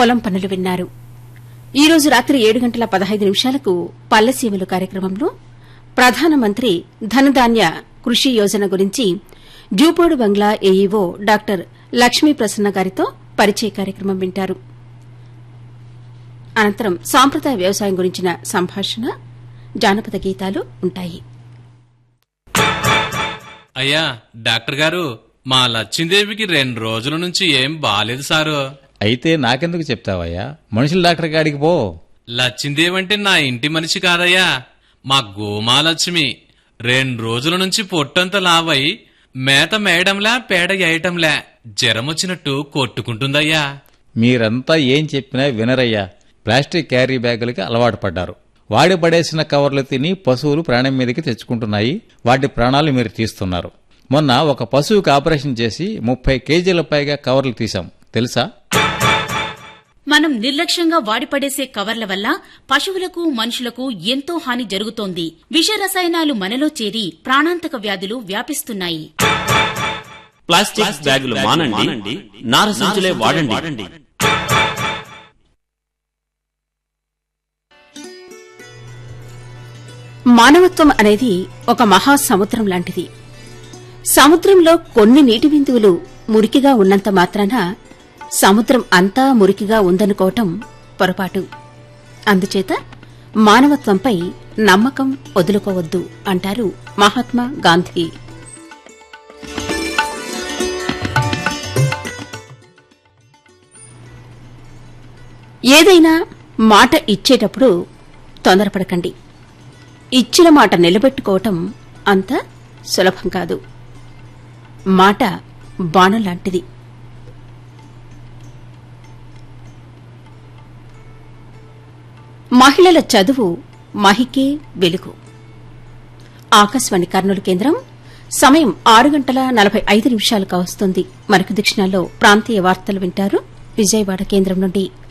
పొలం పనులు విన్నారు ఈ రోజు రాత్రి ఏడు గంటల పదహైదు నిమిషాలకు పల్లెసీమలు కార్యక్రమంలో ప్రధానమంత్రి ధనధాన్య కృషి యోజన గురించి జూపోడు బంగ్లా ఏఈఓ డాక్టర్ లక్ష్మీ ప్రసన్న గారితో పరిచయ కార్యక్రమం వింటారు అనంతరం సాంప్రదాయ వ్యవసాయం గురించిన సంభాషణ జానపద గీతాలు ఉంటాయి అయ్యా డాక్టర్ గారు మా లచ్చిందేవికి రెండు రోజుల నుంచి ఏం బాలేదు సారు అయితే నాకెందుకు చెప్తావయ్యా మనుషుల డాక్టర్ కాడికి పో లచ్చిందేవి అంటే నా ఇంటి మనిషి కాదయ్యా మా గోమాలక్ష్మి రెండు రోజుల నుంచి పొట్టంతా లావై మేత మేయడంలా పేడ వేయటంలా జ్వరం వచ్చినట్టు కొట్టుకుంటుందయ్యా మీరంతా ఏం చెప్పినా వినరయ్యా ప్లాస్టిక్ క్యారీ బ్యాగులకి అలవాటు పడ్డారు వాడి పడేసిన కవర్లు తిని పశువులు ప్రాణం మీదకి తెచ్చుకుంటున్నాయి వాటి ప్రాణాలు మీరు తీస్తున్నారు మొన్న ఒక పశువుకి ఆపరేషన్ చేసి ముప్పై కేజీల పైగా కవర్లు తీశాం తెలుసా మనం నిర్లక్ష్యంగా వాడిపడేసే కవర్ల వల్ల పశువులకు మనుషులకు ఎంతో హాని జరుగుతోంది విష రసాయనాలు మనలో చేరి ప్రాణాంతక వ్యాధులు వ్యాపిస్తున్నాయి ప్లాస్టిక్ బ్యాగులు మానండి నార సంచులే వాడండి మానవత్వం అనేది ఒక మహాసముద్రం లాంటిది సముద్రంలో కొన్ని నీటి బిందువులు మురికిగా ఉన్నంత మాత్రాన సముద్రం అంతా మురికిగా ఉందనుకోవటం పొరపాటు అందుచేత మానవత్వంపై నమ్మకం వదులుకోవద్దు అంటారు మహాత్మా గాంధీ ఏదైనా మాట ఇచ్చేటప్పుడు తొందరపడకండి ఇచ్చిన మాట నిలబెట్టుకోవటం అంత సులభం కాదు మాట బాణం లాంటిది మహిళల చదువు మహికే వెలుగు ఆకాశవాణి కర్నూలు కేంద్రం సమయం ఆరు గంటల నలభై ఐదు నిమిషాలు కావస్తుంది మరొక దక్షిణాల్లో ప్రాంతీయ వార్తలు వింటారు విజయవాడ కేంద్రం నుండి